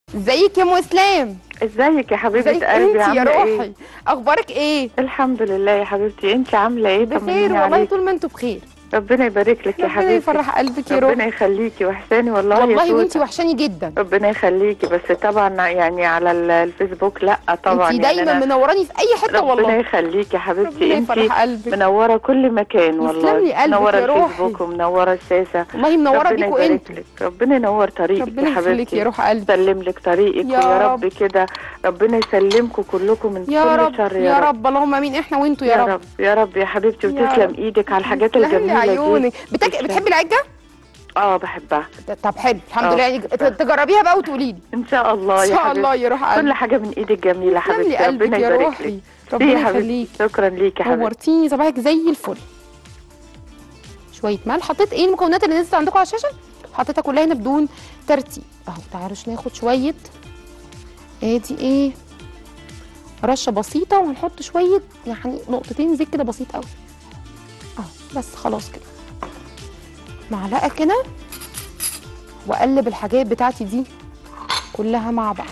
ازيك يا ام اسلام ازيك يا حبيبه ازيك قلبي انت يا عامله روحي ايه اخبارك ايه الحمد لله يا حبيبتي انت عامله ايه بخير طمنيني والله عليك طول ما انتوا بخير ربنا يبارك لك يا ربنا حبيبتي يفرح قلبك يا ربنا روحي يخليكي وحساني والله يا والله توتة. وانتي وحشاني جدا ربنا يخليكي بس طبعا يعني على ال- الفيسبوك لا طبعا انتي يعني دايما أنا- منوراني في اي حته ربنا والله يخليكي يا ربنا حبيبتي انت يفرح قلبك منوره كل مكان والله يسلم لي قلبك منوره يا روحي. الفيسبوك ومنوره الشاشه والله منوره ربنا بيكوا يبارك انتوا لك ربنا ينور طريقك ربنا يا يخليك حبيبتي يا روح قلبي يسلم لك طريقك يا ويا رب. رب كده ربنا يسلمكم كلكم من يا كل رب شر يا رب اللهم امين احنا وانتوا يا رب يا رب يا حبيبتي يا وتسلم رب. ايدك على الحاجات تسلم لي الجميله دي عيونك بتك... تسلم. بتحبي العجه اه بحبها طب حلو الحمد اه. لله يعني ت- تجربيها بقى وتقولي لي ان شاء الله ان يا شاء حبيبتي الله يا روح كل قلبي حاجه من ايدك جميله تسلم لي حبيبتي قلبك ربنا يا يبارك روحي لك ربنا يا حبيبتي يخليك شكرا ليك يا حبيبتي نورتيني صباحك زي الفل شويه ملح حطيت ايه المكونات اللي نزلت عندكم على الشاشه حطيتها كلها هنا بدون ترتيب اهو تعالوا ناخد شويه ادي ايه رشه بسيطه وهنحط شويه يعني نقطتين زيت كده بسيط قوي اهو بس خلاص كده معلقه كده واقلب الحاجات بتاعتي دي كلها مع بعض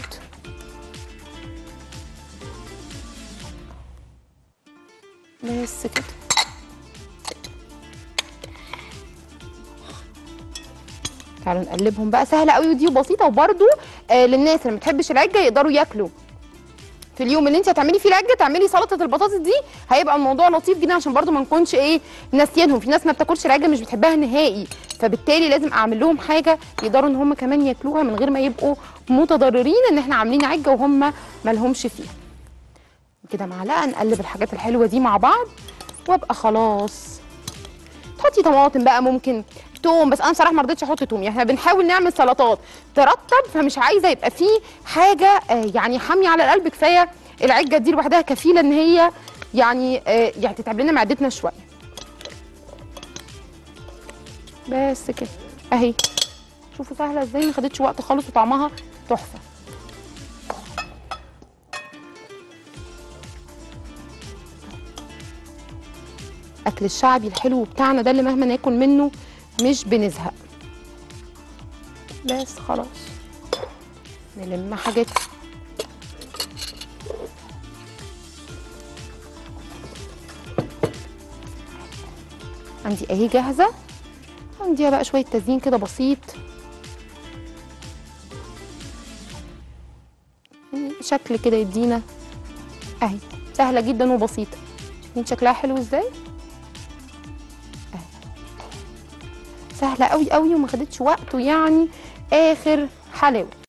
بس كده تعالوا نقلبهم بقى سهله قوي ودي وبسيطه وبرده آه للناس اللي ما بتحبش العجه يقدروا ياكلوا في اليوم اللي انت هتعملي فيه العجه تعملي سلطه البطاطس دي هيبقى الموضوع لطيف جدا عشان برده ما نكونش ايه ناسيينهم في ناس ما بتاكلش العجه مش بتحبها نهائي فبالتالي لازم اعمل لهم حاجه يقدروا ان هم كمان ياكلوها من غير ما يبقوا متضررين ان احنا عاملين عجه وهم ما لهمش فيها كده معلقه نقلب الحاجات الحلوه دي مع بعض وابقى خلاص تحطي طماطم بقى ممكن توم بس انا بصراحه ما رضيتش احط توم يعني احنا بنحاول نعمل سلطات ترطب فمش عايزه يبقى فيه حاجه آه، يعني حاميه على القلب كفايه العجه دي لوحدها كفيله ان هي يعني آه، يعني تتعب لنا معدتنا شويه بس كده اهي شوفوا سهله ازاي ما خدتش وقت خالص وطعمها تحفه اكل الشعبي الحلو بتاعنا ده اللي مهما ناكل منه مش بنزهق بس خلاص نلم حاجات عندي اهي جاهزه عندي بقى شويه تزيين كده بسيط يعني شكل كده يدينا اهي سهله جدا وبسيطه شايفين شكلها حلو ازاي سهله قوي قوي وما خدتش وقت ويعني اخر حلاوه